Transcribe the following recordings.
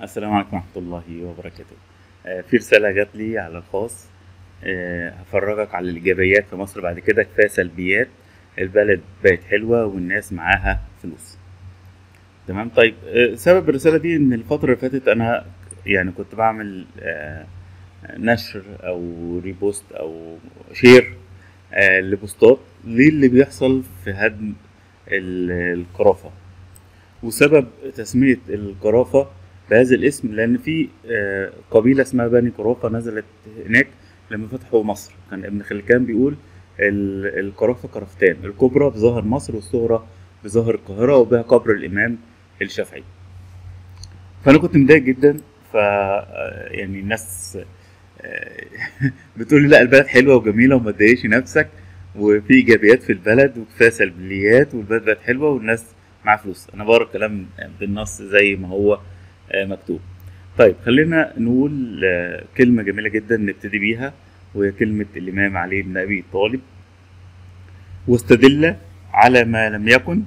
السلام عليكم ورحمة الله وبركاته آه، في رسالة جات لي على الخاص آه، هفرجك على الإيجابيات في مصر بعد كده كفاية سلبيات البلد بقت حلوة والناس معاها فلوس تمام طيب آه، سبب الرسالة دي إن الفترة اللي فاتت أنا يعني كنت بعمل آه، نشر أو ريبوست أو شير آه، لبوستات للي بيحصل في هدم ال- القرافة وسبب تسمية القرافة بهذا الاسم لأن في آه، قبيلة اسمها بني قرافة نزلت هناك لما فتحوا مصر كان ابن خلكان بيقول ال- القرافة قرافتان الكبرى بظاهر مصر والصغرى بظاهر القاهرة وبها قبر الإمام الشافعي فأنا كنت متضايق جدا ف آه، يعني الناس آه، بتقول لي لا البلد حلوة وجميلة وما تضايقش نفسك وفي إيجابيات في البلد وكفاية سلبيات والبلد بقت حلوة والناس معاها فلوس أنا بقرا الكلام بالنص زي ما هو آه، مكتوب طيب خلينا نقول آه، كلمة جميلة جدا نبتدي بيها وهي كلمة الإمام علي بن أبي طالب واستدل على ما لم يكن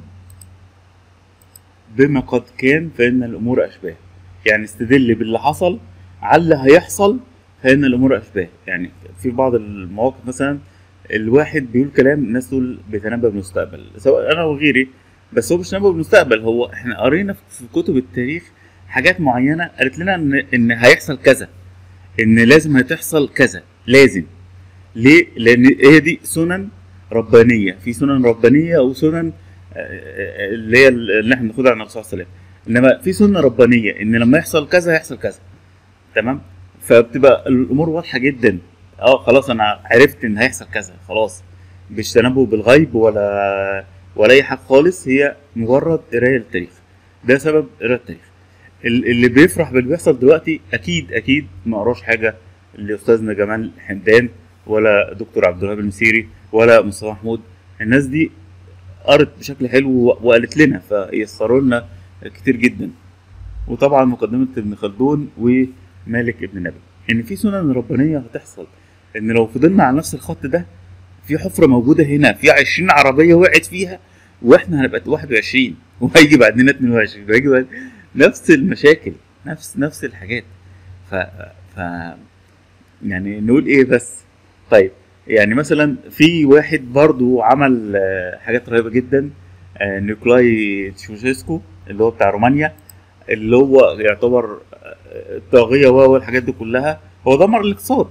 بما قد كان فإن الأمور أشباه يعني استدل باللي حصل على اللي هيحصل فإن الأمور أشباه يعني في بعض المواقف مثلا الواحد بيقول كلام الناس تقول بيتنبأ بالمستقبل سواء أنا وغيري بس هو مش تنبؤ بالمستقبل هو احنا قرينا في كتب التاريخ حاجات معينة قالت لنا إن إن هيحصل كذا إن لازم هتحصل كذا لازم ليه؟ لأن هي دي سنن ربانية في سنن ربانية وسنن آه، آه، اللي هي اللي احنا بناخدها عن الرسول صلى الله عليه وسلم انما في سنه ربانيه ان لما يحصل كذا هيحصل كذا تمام فبتبقى الامور واضحه جدا اه خلاص انا عرفت ان هيحصل كذا خلاص مش تنبؤ بالغيب ولا ولا اي حاجه خالص هي مجرد قرايه للتاريخ ده سبب قرايه التاريخ ال- اللي بيفرح باللي بيحصل دلوقتي اكيد اكيد ما قراش حاجه لاستاذنا جمال حمدان ولا دكتور عبد الوهاب المسيري ولا مصطفى محمود الناس دي قرت بشكل حلو و- وقالت لنا فيسروا لنا كتير جدا وطبعا مقدمه ابن خلدون ومالك ابن نبي ان في سنن ربانيه هتحصل ان لو فضلنا على نفس الخط ده في حفره موجوده هنا في 20 عربيه وقعت فيها واحنا هنبقى 21 وهيجي بعدنا 22 وهيجي بعد نفس المشاكل نفس نفس الحاجات ف ف يعني نقول ايه بس طيب يعني مثلا في واحد برضو عمل آه، حاجات رهيبه جدا آه، نيكولاي تشوشيسكو اللي هو بتاع رومانيا اللي هو يعتبر آه، طاغيه و الحاجات دي كلها هو دمر الاقتصاد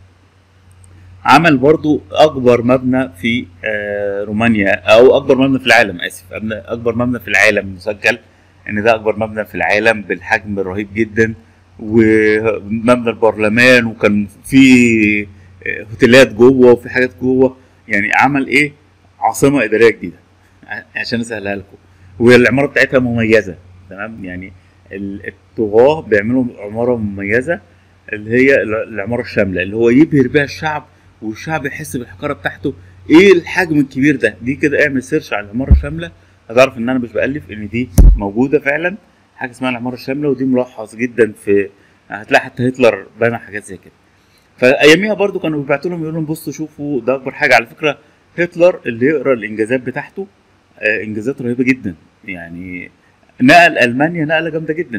عمل برضو اكبر مبنى في آه، رومانيا او اكبر مبنى في العالم اسف أبنى- اكبر مبنى في العالم مسجل ان ده اكبر مبنى في العالم بالحجم الرهيب جدا ومبنى البرلمان وكان في آه، هوتيلات جوه وفي حاجات جوه يعني عمل ايه عاصمه اداريه جديده ع- عشان اسهلها لكم والعماره بتاعتها مميزه تمام يعني ال- الطغاه بيعملوا عماره مميزه اللي هي الع- العماره الشامله اللي هو يبهر بيها الشعب والشعب يحس بالحقاره بتاعته ايه الحجم الكبير ده دي كده اعمل سيرش على العماره الشامله هتعرف ان انا مش بالف ان دي موجوده فعلا حاجه اسمها العماره الشامله ودي ملخص جدا في هتلاقي حتى هتلر بنى حاجات زي كده فاياميها برضو كانوا بيبعتوا لهم يقولوا لهم بصوا شوفوا ده اكبر حاجه على فكره هتلر اللي يقرا الانجازات بتاعته آه، انجازات رهيبه جدا يعني نقل المانيا نقله جامده جدا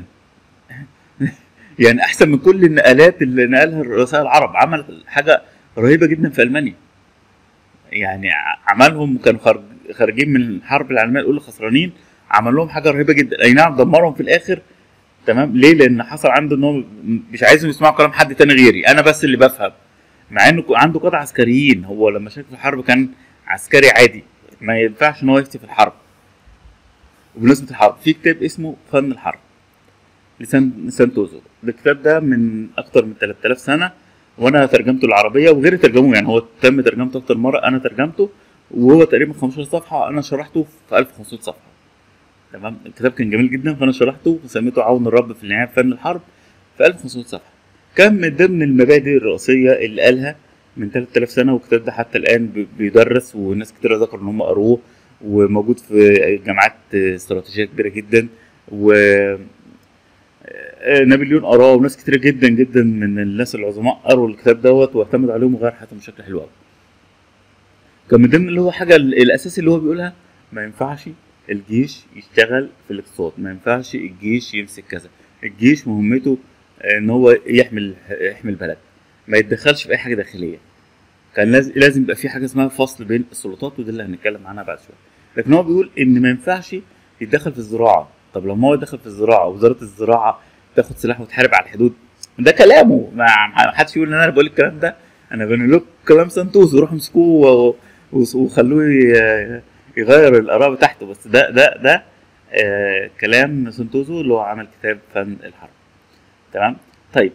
يعني احسن من كل النقلات اللي نقلها الرؤساء العرب عمل حاجه رهيبه جدا في المانيا يعني ع- عملهم كانوا خارج خارجين من الحرب العالميه الاولى خسرانين عمل لهم حاجه رهيبه جدا اي نعم دمرهم في الاخر تمام ليه لان حصل عنده ان هو م- مش عايزهم يسمعوا كلام حد تاني غيري انا بس اللي بفهم مع انه ك- عنده قاده عسكريين هو لما شارك في الحرب كان عسكري عادي ما ينفعش ان هو يفتي في الحرب وبمناسبه الحرب في كتاب اسمه فن الحرب لسان سانتوزو الكتاب ده من اكتر من 3000 سنه وانا ترجمته العربيه وغيري ترجموه يعني هو تم ترجمته اكتر مره انا ترجمته وهو تقريبا 15 صفحه انا شرحته في 1500 صفحه تمام الكتاب كان جميل جدا فانا شرحته وسميته عون الرب في النهايه في فن الحرب في 1500 صفحه كان من ضمن المبادئ الرئيسيه اللي قالها من 3000 سنه والكتاب ده حتى الان بي- بيدرس وناس كتير ذكروا ان هم قروه وموجود في جامعات استراتيجيه كبيره جدا و آه، نابليون قراه وناس كتير جدا جدا من الناس العظماء قروا الكتاب دوت واعتمد عليهم وغير حياتهم بشكل حلو قوي كان من ضمن اللي هو حاجه ال- الاساسي اللي هو بيقولها ما ينفعش الجيش يشتغل في الاقتصاد ما ينفعش الجيش يمسك كذا الجيش مهمته ان هو يحمي يحمي البلد ما يتدخلش في اي حاجه داخليه كان لازم لازم يبقى في حاجه اسمها فصل بين السلطات وده اللي هنتكلم عنها بعد شويه لكن هو بيقول ان ما ينفعش يتدخل في الزراعه طب لما هو يدخل في الزراعه وزاره الزراعه تاخد سلاح وتحارب على الحدود ده كلامه ما ما حدش يقول ان انا بقول الكلام ده انا بنقول لكم كلام سانتوس وروحوا امسكوه و- و- وخلوه ي- يغير الاراء بتاعته بس ده ده ده آه كلام سانتوزو اللي هو عمل كتاب فن الحرب تمام طيب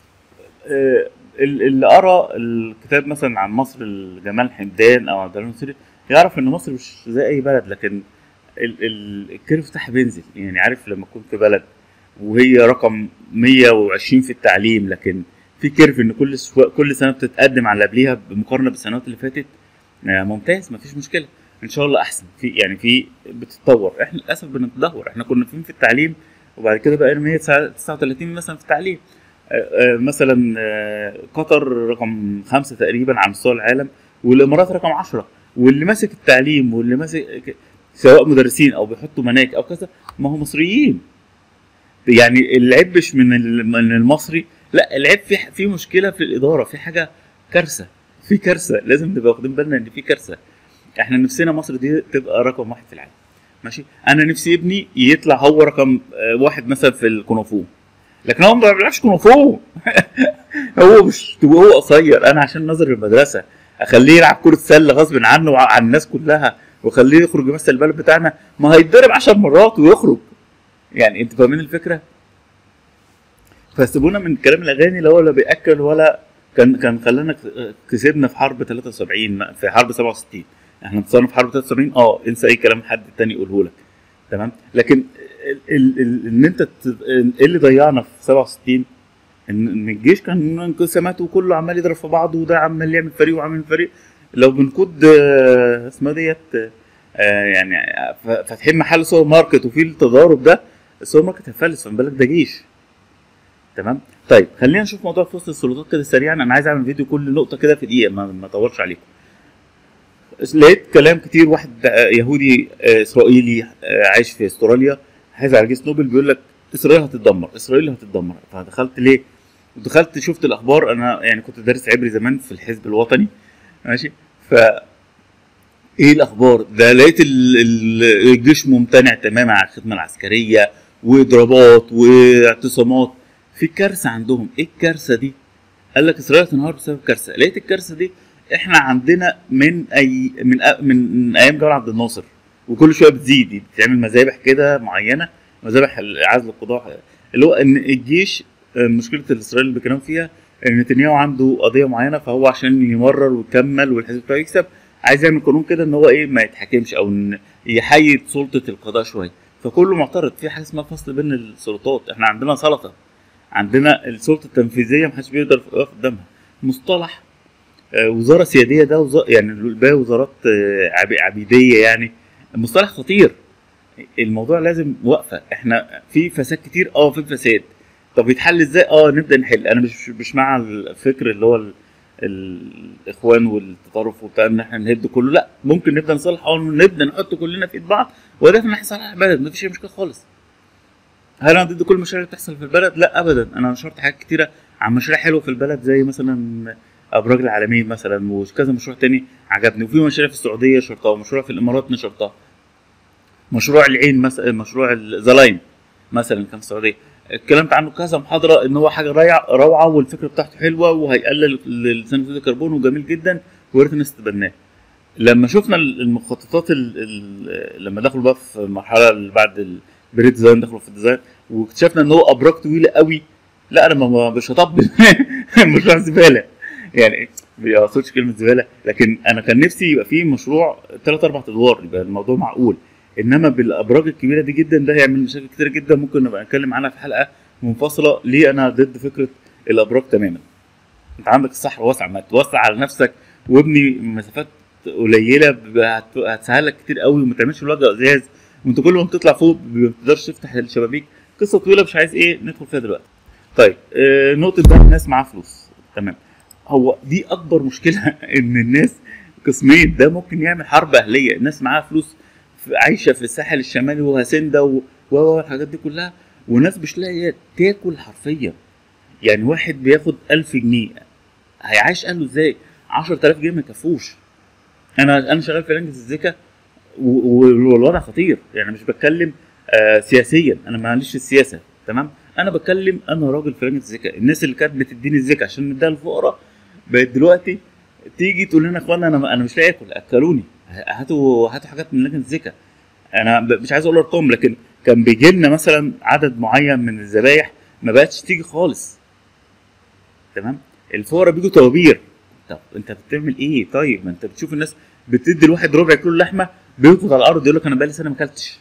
آه ال- اللي قرا الكتاب مثلا عن مصر لجمال حمدان او عبد الرحمن سوري يعرف ان مصر مش زي اي بلد لكن ال- ال- الكيرف بتاعها بينزل يعني عارف لما تكون في بلد وهي رقم 120 في التعليم لكن في كيرف ان كل سو... كل سنه بتتقدم على اللي قبليها بمقارنه بالسنوات اللي فاتت آه، ممتاز مفيش مشكله ان شاء الله احسن في يعني في بتتطور احنا للاسف بنتدهور احنا كنا فين في التعليم وبعد كده بقينا 139 مثلا في التعليم آه، آه، مثلا آه، قطر رقم خمسة تقريبا على مستوى العالم والامارات رقم 10 واللي ماسك التعليم واللي ماسك سواء مدرسين او بيحطوا مناهج او كذا ما هو مصريين يعني العيب مش من ال- من المصري لا العيب في في مشكله في الاداره في حاجه كارثه في كارثه لازم نبقى واخدين بالنا ان في كارثه احنا نفسنا مصر دي تبقى رقم واحد في العالم ماشي انا نفسي ابني يطلع هو رقم آه، واحد مثلا في الكونغ لكن هو ما بيلعبش كونغ فو هو مش هو قصير انا عشان نظر المدرسه اخليه يلعب كره سله غصب عنه وعن الناس كلها واخليه يخرج يمثل البلد بتاعنا ما هيتضرب 10 مرات ويخرج يعني انت فاهمين الفكره فسيبونا من كلام الاغاني اللي هو لا بياكل ولا كان كان خلانا كسبنا في حرب 73 في حرب 67 احنا انتصرنا في حرب 73 اه انسى اي كلام حد تاني يقوله لك تمام لكن ال- ال- ال- ان انت ت- ايه اللي ضيعنا في 67 ان ان الجيش كان انقسامات وكله عمال يضرب في بعضه وده عمال يعمل فريق وعامل فريق لو بنقود آه، اسمها ديت آه، يعني ف- فاتحين محل سوبر ماركت وفي التضارب ده السوبر ماركت هيفلس فما بالك ده جيش تمام طيب خلينا نشوف موضوع فصل السلطات كده سريعا انا عايز اعمل فيديو كل نقطه كده في دقيقه ما, ما اطولش عليكم لقيت كلام كتير واحد آه، يهودي آه، اسرائيلي آه، عايش في استراليا حاز على جيش نوبل بيقول لك اسرائيل هتتدمر اسرائيل هتتدمر فدخلت ليه دخلت شفت الاخبار انا يعني كنت دارس عبري زمان في الحزب الوطني ماشي ف ايه الاخبار ده لقيت ال- ال- الجيش ممتنع تماما عن الخدمه العسكريه واضرابات واعتصامات في كارثه عندهم ايه الكارثه دي قال لك اسرائيل تنهار بسبب كارثه لقيت الكارثه دي احنا عندنا من اي من أ- من, من ايام جمال عبد الناصر وكل شويه بتزيد بتعمل مذابح كده معينه مذابح عزل القضاء اللي هو ان الجيش آه، مشكله الاسرائيل اللي بيتكلموا فيها ان نتنياهو عنده قضيه معينه فهو عشان يمرر ويكمل والحزب بتاعه يكسب عايز يعمل قانون كده ان هو ايه ما يتحكمش او ان يحيد سلطه القضاء شويه فكله معترض في حاجه اسمها فصل بين السلطات احنا عندنا سلطه عندنا السلطه التنفيذيه محدش بيقدر يقف قدامها مصطلح آه، وزاره سياديه ده وز... يعني الباقي وزارات آه، عبي- عبيديه يعني مصطلح خطير الموضوع لازم وقفه احنا في فساد كتير اه في فساد طب يتحل ازاي اه نبدا نحل انا مش مش مع الفكر اللي هو ال... الاخوان والتطرف وبتاع ان احنا نهد كله لا ممكن نبدا نصلح او نبدا نحط كلنا في ايد بعض وهدفنا ان احنا نصلح البلد مفيش اي مشكله خالص هل انا ضد كل المشاريع اللي بتحصل في البلد؟ لا ابدا انا نشرت حاجات كتيره عن مشاريع حلوه في البلد زي مثلا ابراج العالمين مثلا وكذا مشروع تاني عجبني وفي مشاريع في السعوديه شرطها ومشروع في الامارات نشرتها مشروع العين مثلا مشروع الزلاين مثلا كان في السعوديه اتكلمت عنه كذا محاضره ان هو حاجه رايعه روعه والفكره بتاعته حلوه وهيقلل ثاني اكسيد الكربون وجميل جدا ويا ريت الناس تتبناه لما شفنا المخططات ال ال لما دخلوا بقى في المرحله اللي بعد البريد ديزاين دخلوا في الديزاين واكتشفنا ان هو ابراج طويله قوي لا انا ما مش هطبل مشروع زباله يعني ما اقصدش كلمه زباله لكن انا كان نفسي يبقى فيه مشروع ثلاث اربع ادوار يبقى الموضوع معقول انما بالابراج الكبيره دي جدا ده هيعمل مشاكل كتير جدا ممكن نبقى نتكلم عنها في حلقه منفصله ليه انا ضد فكره الابراج تماما انت عندك الصحراء واسعه ما توسع على نفسك وابني مسافات قليله هت- هتسهل لك كتير قوي وما تعملش الوجه ازاز وانت كل ما بتطلع فوق ما بتقدرش تفتح الشبابيك قصه طويله مش عايز ايه ندخل فيها دلوقتي طيب آه نقطه بقى الناس معاها فلوس تمام هو دي اكبر مشكله ان الناس قسمين ده ممكن يعمل حرب اهليه الناس معاها فلوس في- عايشه في الساحل الشمالي وهاسندا و و- و- الحاجات دي كلها وناس مش لاقيه تاكل حرفيا يعني واحد بياخد ألف جنيه هيعيش اهله ازاي 10000 جنيه ما يكفوش انا انا شغال في لجنه الزكاه و- و- والوضع خطير يعني مش بتكلم آه سياسيا انا معليش في السياسه تمام انا بتكلم انا راجل في لجنه الزكاه الناس اللي كانت بتديني الزكاه عشان نديها للفقراء بقت دلوقتي تيجي تقول لنا يا اخوانا انا انا مش لاقي اكل اكلوني هاتوا هاتوا حاجات من لجنه الزكاه انا ب- مش عايز اقول ارقام لكن كان بيجي لنا مثلا عدد معين من الذبايح ما بقتش تيجي خالص تمام الفقراء بيجوا توابير طب انت بتعمل ايه طيب ما انت بتشوف الناس بتدي الواحد ربع كيلو لحمه بيركض على الارض يقول لك انا بقالي سنه ما اكلتش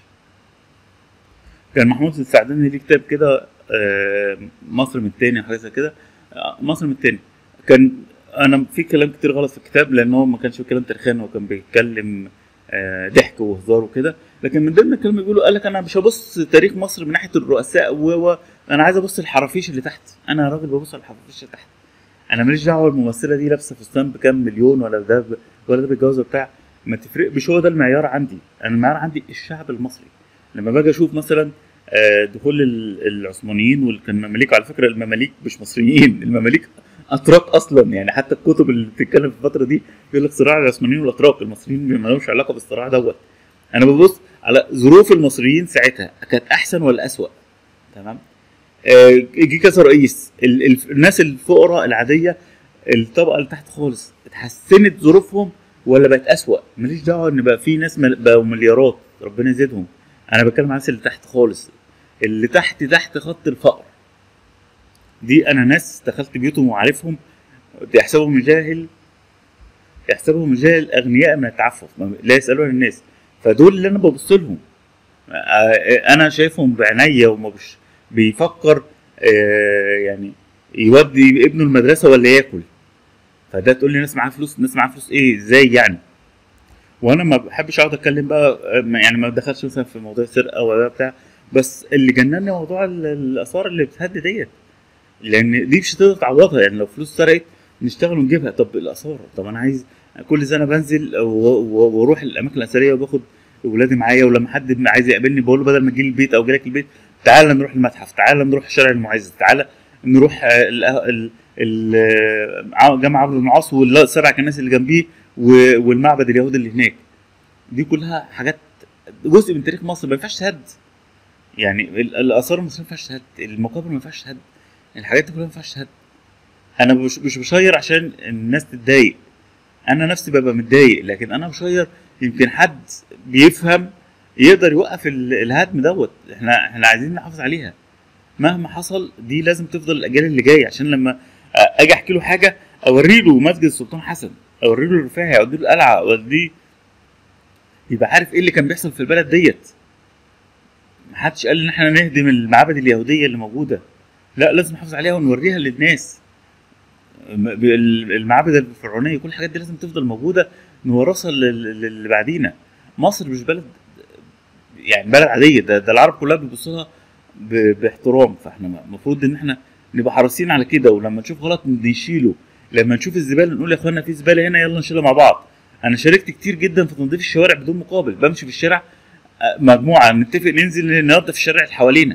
كان محمود السعداني ليه كتاب كده آه، مصر من التاني حاجه زي كده آه، مصر من التاني كان انا في كلام كتير غلط في الكتاب لان هو ما كانش في كلام تاريخيا هو كان بيتكلم آه، ضحك وهزار وكده لكن من ضمن الكلام اللي بيقوله قال لك انا مش هبص تاريخ مصر من ناحيه الرؤساء و و- انا عايز ابص الحرافيش اللي تحت انا راجل ببص على الحرافيش اللي تحت انا ماليش دعوه الممثله دي لابسه فستان بكام مليون ولا ده ب- ولا ده بيتجوز ولا بتاع ما تفرق مش هو ده المعيار عندي انا المعيار عندي الشعب المصري لما باجي اشوف مثلا آه، دخول ال- العثمانيين والمماليك على فكره المماليك مش مصريين المماليك اتراك اصلا يعني حتى الكتب اللي بتتكلم في الفتره دي يقول لك صراع العثمانيين والاتراك المصريين ما لهمش علاقه بالصراع دوت انا ببص على ظروف المصريين ساعتها كانت احسن ولا اسوأ تمام آه، جه كذا رئيس ال- ال- الناس الفقراء العاديه الطبقه اللي تحت خالص اتحسنت ظروفهم ولا بقت اسوأ ماليش دعوه ان بقى في ناس مل- بقوا مليارات ربنا يزيدهم انا بتكلم عن الناس اللي تحت خالص اللي تحت تحت خط الفقر دي انا ناس دخلت بيوتهم وعارفهم يحسبهم جاهل يحسبهم جاهل اغنياء من التعفف ما- لا يسالون الناس فدول اللي انا ببص لهم آه، انا شايفهم بعينيا وما بش بيفكر آه، يعني يودي ابنه المدرسه ولا ياكل فده تقول لي ناس معاها فلوس ناس معاها فلوس ايه ازاي يعني وانا ما بحبش اقعد اتكلم بقى آه، ما- يعني ما دخلش مثلا في موضوع السرقه ولا بتاع بس اللي جنني موضوع ال- الاثار اللي بتهد ديت لان دي مش هتقدر تعوضها يعني لو فلوس سرقت نشتغل ونجيبها طب الاثار طب انا عايز كل سنه بنزل و- و- واروح الاماكن الاثريه وباخد ولادي معايا ولما حد عايز يقابلني بقول له بدل ما تجي البيت او جالك البيت تعال نروح المتحف تعال نروح شارع المعز تعال نروح آه، ال- ال- ال- آه، جامع عمرو بن العاص والسبع كنائس اللي جنبيه و- والمعبد اليهودي اللي هناك دي كلها حاجات جزء من تاريخ مصر ما ينفعش تهد يعني ال- الاثار المصريه ما ينفعش تهد المقابر ما ينفعش تهد الحاجات دي كلها ما ينفعش تهد انا مش مش بشير عشان الناس تتضايق انا نفسي ببقى متضايق لكن انا بشير يمكن حد بيفهم يقدر يوقف ال- الهدم دوت احنا احنا عايزين نحافظ عليها مهما حصل دي لازم تفضل الاجيال اللي جايه عشان لما اجي احكي له حاجه اوري له مسجد السلطان حسن اوري له الرفاعي اودي له القلعه اوديه يبقى عارف ايه اللي كان بيحصل في البلد ديت محدش قال ان احنا نهدم المعابد اليهوديه اللي موجوده لا لازم نحافظ عليها ونوريها للناس م- ال- المعابد الفرعونيه كل الحاجات دي لازم تفضل موجوده نورثها لل- للي بعدينا مصر مش بلد يعني بلد عاديه ده, ده العرب كلها بيبصوا لها ب- باحترام فاحنا المفروض ان احنا نبقى حريصين على كده ولما نشوف غلط نشيله لما نشوف الزباله نقول يا اخوانا في زباله هنا يلا نشيلها مع بعض انا شاركت كتير جدا في تنظيف الشوارع بدون مقابل بمشي في الشارع آه، مجموعه نتفق ننزل ننظف الشارع اللي حوالينا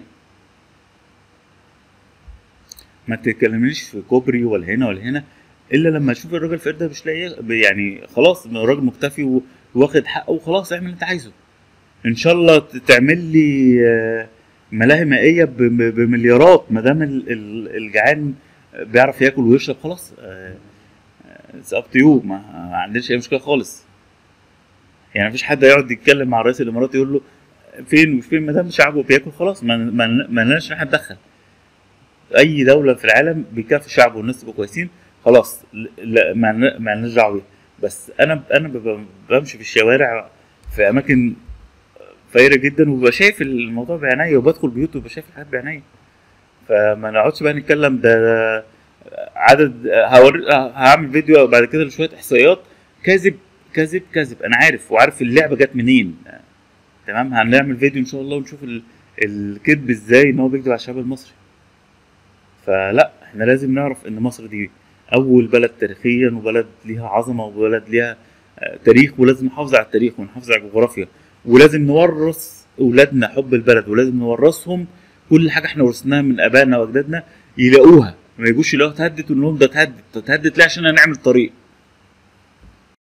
ما تتكلمنيش في كوبري ولا هنا ولا هنا الا لما اشوف الراجل في ده مش لاقي يعني خلاص الراجل مكتفي و- واخد حقه وخلاص اعمل اللي انت عايزه ان شاء الله ت- تعمل لي آه، ملاهي مائيه ب- ب- بمليارات ما دام ال- ال- الجعان بيعرف ياكل ويشرب خلاص اتس اب تو يو ما ما عندناش اي مشكله خالص يعني مفيش حد يقعد يتكلم مع رئيس الامارات يقول له فين وفين ما دام شعبه بياكل خلاص ما ما ما لناش ان احنا نتدخل اي دوله في العالم بيكفي شعبه والناس تبقى كويسين خلاص لا ما لنا- ما لناش دعوه بيها. بس انا انا ببقى بمشي في الشوارع في اماكن فقيره جدا وببقى شايف الموضوع بعينيا وبدخل بيوت وببقى شايف الحاجات بعينيا فما نقعدش بقى نتكلم ده عدد هوري هعمل فيديو بعد كده لشويه احصائيات كاذب كاذب كاذب انا عارف وعارف اللعبه جت منين تمام هنعمل فيديو ان شاء الله ونشوف ال- الكذب ازاي ان هو بيكذب على الشعب المصري فلا احنا لازم نعرف ان مصر دي اول بلد تاريخيا وبلد ليها عظمه وبلد ليها آه، تاريخ ولازم نحافظ على التاريخ ونحافظ على الجغرافيا ولازم نورث اولادنا حب البلد ولازم نورثهم كل حاجه احنا ورثناها من ابائنا واجدادنا يلاقوها ما يجوش يلاقوها اتهدت ونقول لهم ده اتهدت ده اتهدت ليه عشان هنعمل طريق